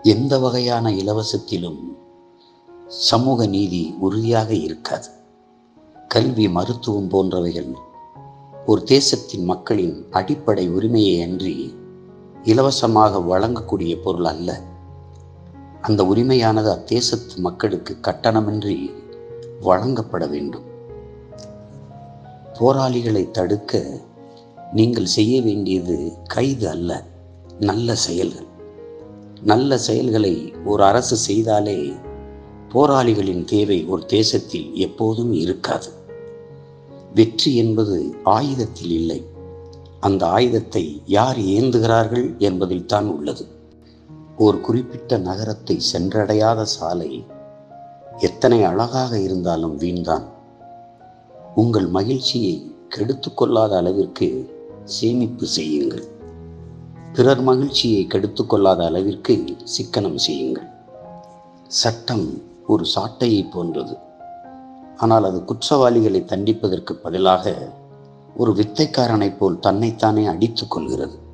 எந்த வகையான இலவசத்திலும் சமூக நீதி உறுதியாக இருக்காது கல்வி மருத்துவம் போன்றவைகள் ஒரு தேசத்தின் மக்களின் அடிப்படை உரிமையை அன்றி இலவசமாக வழங்கக்கூடிய பொருள் அல்ல அந்த உரிமையானது அத்தேசத்து மக்களுக்கு கட்டணமின்றி வழங்கப்பட வேண்டும் போராளிகளை தடுக்க நீங்கள் செய்ய வேண்டியது கைது அல்ல நல்ல செயல்கள் நல்ல செயல்களை ஒரு அரசு செய்தாலே போராளிகளின் தேவை ஒரு தேசத்தில் எப்போதும் இருக்காது வெற்றி என்பது ஆயுதத்தில் இல்லை அந்த ஆயுதத்தை யார் ஏந்துகிறார்கள் என்பதில் தான் உள்ளது ஒரு குறிப்பிட்ட நகரத்தை சென்றடையாத சாலை எத்தனை அழகாக இருந்தாலும் வீண்தான் உங்கள் மகிழ்ச்சியை கெடுத்து கொள்ளாத அளவிற்கு சேமிப்பு செய்யுங்கள் பிறர் மகிழ்ச்சியை கெடுத்து கொள்ளாத அளவிற்கு சிக்கனம் செய்யுங்கள் சட்டம் ஒரு சாட்டையை போன்றது ஆனால் அது குற்றவாளிகளை தண்டிப்பதற்கு பதிலாக ஒரு வித்தைக்காரனைப் போல் தன்னைத்தானே அடித்துக் கொள்கிறது